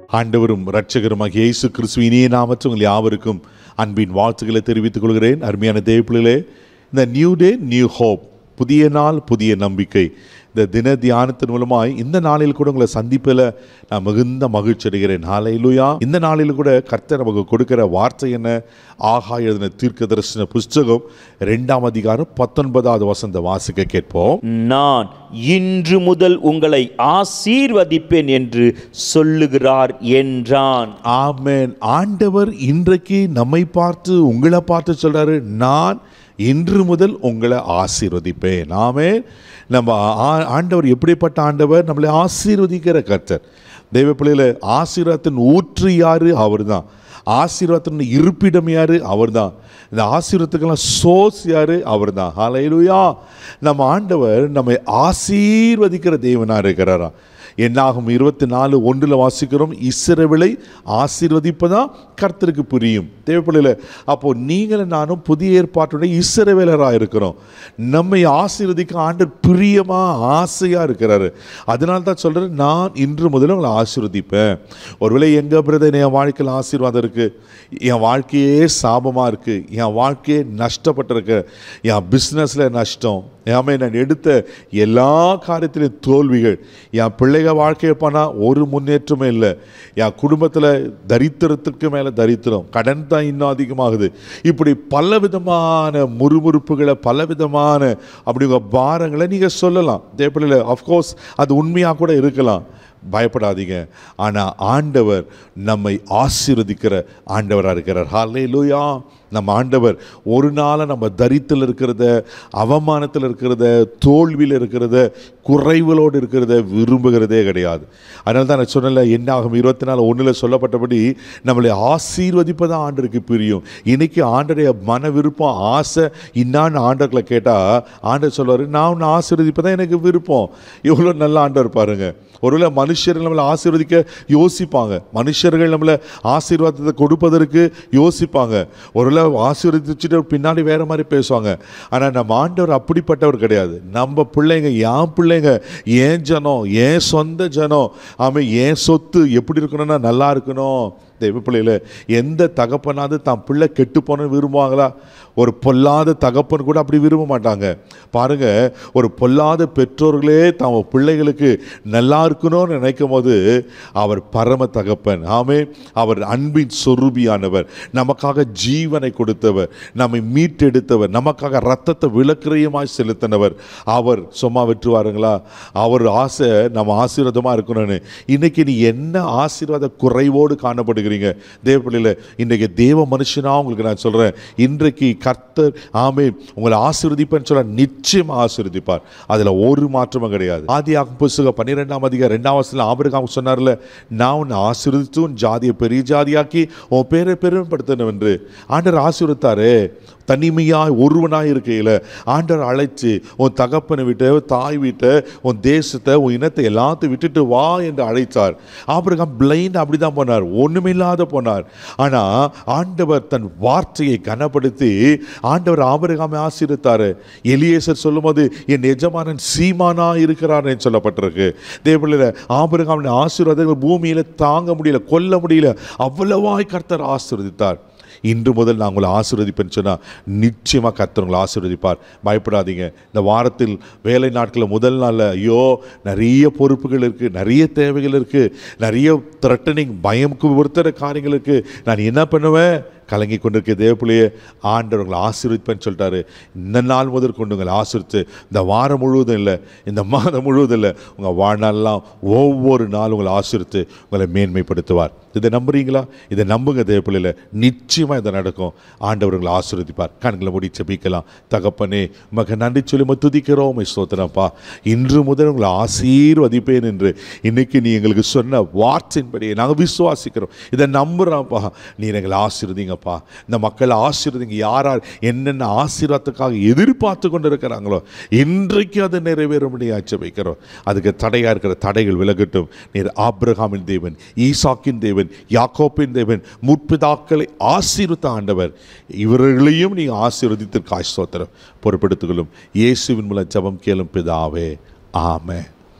ஆண்டவரும் இரட்சகருமாக இயேசு கிறிஸ்து இனிய நாமத்தில் உங்கள் யாவருக்கும் அன்பின் வாழ்த்துக்களை தெரிவித்துக் கொள்கிறேன் அருமையான தேவப்பிள்ளைகளே இந்த நியூ டே நியூ ஹோப் புதிய நாள் புதிய நம்பிக்கை இந்த தின தியானத்தின் மூலமாய் இந்த நாளில் கூட உங்களை சந்திப்பில் நான் மிகுந்த மகிழ்ச்சி அடைகிறேன் ஹalleluya இந்த நாளில் கூட கர்த்தர் நமக்கு கொடுக்கிற வார்த்தை என்ன ஆகா எழுதின தீர்க்க தரிசன புஸ்தகம் ரெண்டாம் அதிகாரம் பத்தொன்பதாவது வசந்த வாசிக்க கேட்போம் நான் இன்று முதல் உங்களை ஆசீர்வதிப்பேன் என்று சொல்லுகிறார் என்றான் ஆமென் ஆண்டவர் இன்றைக்கு நம்மை பார்த்து உங்களை பார்த்து சொல்றாரு நான் இன்று முதல் உங்களை ஆசீர்வதிப்பேன் ஆமென் நம்ம ஆ- ஆண்டவர் எப்படிப்பட்ட ஆண்டவர் நம்மளை ஆசீர்வதிக்கிற கர்த்தர் தெய்வ பிள்ளையில ஆசீர்வாதத்தின் ஊற்று யாரு அவர்தான் ஆசீர்வாதத்தின் இருப்பிடம் யாரு அவர்தான் இந்த ஆசீர்வாதத்துக்கெல்லாம் சோர்ஸ் யாரு அவர்தான் ஹalleluya நம்ம ஆண்டவர் நம்மை ஆசீர்வதிக்கிற தேவனா இருக்கிறாரா என்னாகும் இருபத்தி நாலு ஒன்றில் வாசிக்கிறோம் இஸ்ரவேலை ஆசீர்வதிப்பதா கர்த்தருக்கு புரியும் தேவைப்படல அப்போ நீங்களும் நானும் புதிய ஏற்பாட்டுடைய இஸ்ரவேலராக இருக்கிறோம் நம்மை ஆசீர்வதிக்க ஆண்டர் பிரியமா ஆசையா இருக்கிறாரு அதனால தான் சொல்றாரு நான் இன்று முதல்ல உங்களை ஆசீர்வதிப்பேன் ஒருவேளை எங்க பிரதர் என் வாழ்க்கையில் ஆசீர்வாதம் இருக்கு என் வாழ்க்கையே சாபமா இருக்கு என் வாழ்க்கையே நஷ்டப்பட்டிருக்கு என் பிஸ்னஸ்ல நஷ்டம் ஆமே நான் எடுத்த எல்லா காரியத்திலும் தோல்விகள் என் பிள்ளைக வாழ்க்கையை பண்ணால் ஒரு முன்னேற்றமே இல்லை என் குடும்பத்தில் தரித்திரத்துக்கு மேலே தரித்திரம் கடன் தான் இன்னும் அதிகமாகுது இப்படி பல விதமான முறுமுறுப்புகளை பல விதமான அப்படிங்க பாரங்களை நீங்கள் சொல்லலாம் தேவையில்லை அஃப்கோர்ஸ் அது உண்மையாக கூட இருக்கலாம் பயப்படாதீங்க ஆனால் ஆண்டவர் நம்மை ஆசீர்வதிக்கிற ஆண்டவராக இருக்கிறார் ஹாலே லூயா நம்ம ஆண்டவர் ஒரு நாளை நம்ம தரித்தில் இருக்கிறத அவமானத்தில் இருக்கிறத தோல்வியில் இருக்கிறத குறைவுகளோடு இருக்கிறத விரும்புகிறதே கிடையாது அதனால தான் நான் சொன்னல என்ன ஆகும் இருபத்தி நாலு ஒன்றில் சொல்லப்பட்டபடி நம்மளை ஆசீர்வதிப்பதான் ஆண்டருக்கு பிரியும் இன்னைக்கு ஆண்டருடைய மன விருப்பம் ஆசை இன்னான்னு ஆண்டர்களை கேட்டால் ஆண்டர் சொல்லுவார் நான் உன்னை ஆசீர்வதிப்பதான் எனக்கு விருப்பம் எவ்வளோ நல்ல ஆண்டவர் பாருங்க ஒருவேளை மனுஷர்கள் நம்மளை ஆசீர்வதிக்க யோசிப்பாங்க மனுஷர்கள் நம்மளை ஆசீர்வாதத்தை கொடுப்பதற்கு யோசிப்பாங்க ஒருவேளை ஆசீர்வதிச்சுட்டு பின்னாடி வேற மாதிரி பேசுவாங்க ஆனால் நம்ம ஆண்டவர் அப்படிப்பட்டவர் கிடையாது நம்ம பிள்ளைங்க என் பிள்ளைங்க ஏன் ஜனம் ஏன் சொந்த ஜனம் ஆமாம் ஏன் சொத்து எப்படி இருக்கணும்னா நல்லா இருக்கணும் தெய்வ பிள்ளையில எந்த தகப்பனாவது தான் பிள்ளை கெட்டு போனன்னு விரும்புவாங்களா ஒரு பொல்லாத தகப்பன் கூட அப்படி விரும்ப மாட்டாங்க பாருங்க ஒரு பொல்லாத பெற்றோர்களே தம் பிள்ளைகளுக்கு நல்லா இருக்கணும்னு நினைக்கும் போது அவர் பரம தகப்பன் ஆமே அவர் அன்பின் சொரூபியானவர் நமக்காக ஜீவனை கொடுத்தவர் நம்மை மீட்டெடுத்தவர் நமக்காக ரத்தத்தை விளக்கிரயமாய் செலுத்தினவர் அவர் சும்மா வெற்றுவாருங்களா அவர் ஆசை நம்ம ஆசீர்வாதமாக இருக்கணும்னு இன்னைக்கு நீ என்ன ஆசீர்வாத குறைவோடு காணப்படுகிறீங்க தேவப்பள்ளியில் இன்றைக்கு தேவ மனுஷனா உங்களுக்கு நான் சொல்கிறேன் இன்றைக்கு கர்த்தர் ஆமே உங்களை ஆசீர்வதிப்பேன்னு சொல்ல நிச்சயம் ஆசீர்வதிப்பார் அதில் ஒரு மாற்றமும் கிடையாது ஆதியாகும் புஸ்தகம் பன்னிரெண்டாம் அதிகாரம் ரெண்டாம் வருஷத்தில் ஆபிரகாம் சொன்னார்ல நான் உன்னை ஆசீர்வதித்து உன் ஜாதியை பெரிய ஜாதியாக்கி உன் பேரை பெருமைப்படுத்தணும் என்று ஆண்டவர் ஆசீர்வதித்தாரே தனிமையாய் ஒருவனாய் இருக்கையில் ஆண்டவர் அழைச்சு உன் தகப்பனை விட்டு தாய் வீட்டை உன் தேசத்தை உன் இனத்தை எல்லாத்தையும் விட்டுட்டு வா என்று அழைத்தார் ஆபிரகாம் பிளைண்ட் அப்படி தான் போனார் ஒன்றுமில்லாத போனார் ஆனால் ஆண்டவர் தன் வார்த்தையை கனப்படுத்தி ஆண்டவர் ஆபிரகாமை ஆசீர்வத்தார் எலியேசர் சொல்லும்போது என் எஜமானன் சீமானா இருக்கிறார் என்று சொல்லப்பட்டிருக்கு தேவனில் ஆபிரகாமின் ஆசீர்வாதங்கள் பூமியில் தாங்க முடியல கொல்ல முடியல அவ்வளவாய் கர்த்தர் ஆசீர்வதித்தார் இன்று முதல் நான் உங்களை ஆசீர்வதிப்பேன்னு சொன்னால் நிச்சயமாக கர்த்தர் உங்களை ஆசீர்வதிப்பார் பயப்படாதீங்க இந்த வாரத்தில் வேலை நாட்களில் முதல் நாளில் ஐயோ நிறைய பொறுப்புகள் இருக்குது நிறைய தேவைகள் இருக்குது நிறைய த்ரெட்டனிங் பயமுக்கு உறுத்துற காரியங்கள் இருக்குது நான் என்ன பண்ணுவேன் கலங்கி கொண்டிருக்க தேவப்பிள்ளையே ஆண்டவர் உங்களை ஆசீர்வதிப்பேன்னு சொல்லிட்டாரு இந்த நாள் முதல் கொண்டு உங்களை ஆசீர்வித்து இந்த வாரம் முழுவதும் இல்லை இந்த மாதம் முழுவதும் இல்லை உங்கள் வாழ்நாளெல்லாம் ஒவ்வொரு நாளும் உங்களை ஆசீர்வித்து உங்களை மேன்மைப்படுத்துவார் இதை நம்புறீங்களா இதை நம்புங்க தேவப்பிள்ளையில் நிச்சயமாக இதை நடக்கும் ஆண்டவர் உங்களை ஆசீர்வதிப்பார் கண்களை மூடி செபிக்கலாம் தகப்பனே உமக்கு நன்றி சொல்லி உம்மை துதிக்கிறோம் உம்மை ஸ்தோத்திரப்பா இன்று முதல் உங்களை ஆசீர்வதிப்பேன் என்று இன்னைக்கு நீ எங்களுக்கு சொன்ன வார்த்தையின்படியே நாங்கள் விசுவாசிக்கிறோம் இதை நம்புகிறோம்ப்பா நீர் எங்களை ஆசீர்வதிங்கப்பா இந்த மக்களை ஆசீர்வதிங்க யார் யார் என்னென்ன ஆசீர்வாதத்துக்காக எதிர்பார்த்து கொண்டு இருக்கிறாங்களோ இன்றைக்கு அது நிறைவேறும்படியாக ஆட்சேபிக்கிறோம் அதுக்கு தடையாக இருக்கிற தடைகள் விலகட்டும் நீர் ஆபிரகாமின் தேவன் ஈசாக்கின் தேவன் யாக்கோப்பின் தேவன் முற்பிதாக்களை ஆசீர்வத்த ஆண்டவர் இவர்களையும் நீ ஆசீர்வதித்திற்கு ஆஸ்தோத்திரம் பொறுப்பெடுத்துக்கொள்ளும் இயேசுவின் மூலம் ஜெபம் கேளும் பிதாவே ஆமென்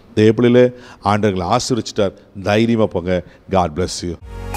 தேவப்பிள்ளையில் ஆண்டவர்களை ஆசீர்வச்சிட்டார் தைரியமாக போங்க காட் bless you